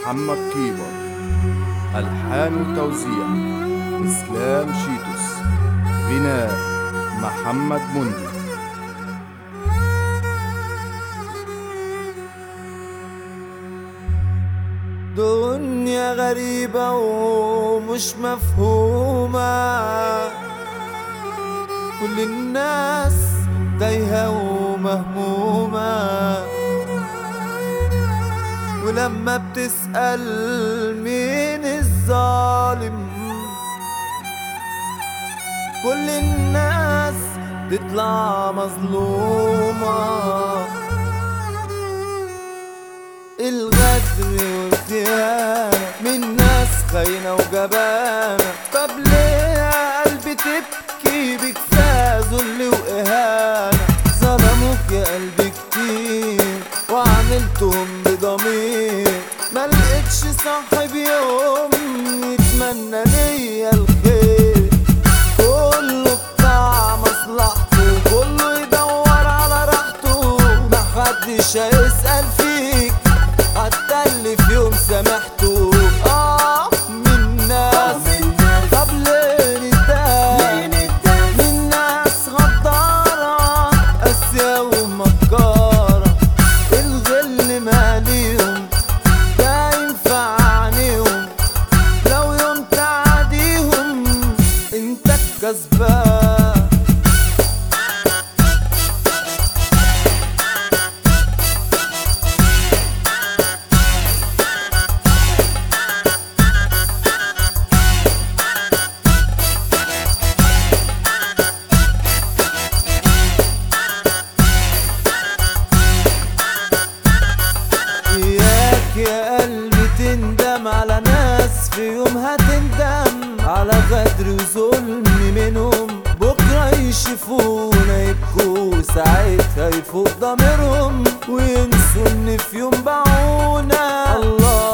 محمد كيبر ألحان وتوزيع إسلام شيتوس غناء محمد مندي دنيا غريبة ومش مفهومة كل الناس تايهة ومهمومة ولما بتسأل مين الظالم كل الناس تطلع مظلومة الغدر والخيانة من ناس خاينة وجبانة طب ليه يا قلبي تبكي بكفاية ذل وإهانة ظلموك يا قلبي كتير وعملتهم بضمير ما لقيتش صاحب يوم يتمنى ليا الخير كله بتاع مصلحته كله يدور على راحته محدش هيسأل فيك حتى اللي في يوم سامحته اه من ناس طب ليه نتضايق من ناس غدارة قاسية ومكارة الغل ماليهم ده ينفع عنيهم لو يوم تعديهم انت الكسبان إياك يا قلبي تندم على ناس في يوم هتندم على غدر وظلم منهم بكرة يشوفونا يبكوا ساعتها يفوق ضميرهم وينسوا ان في يوم باعونا الله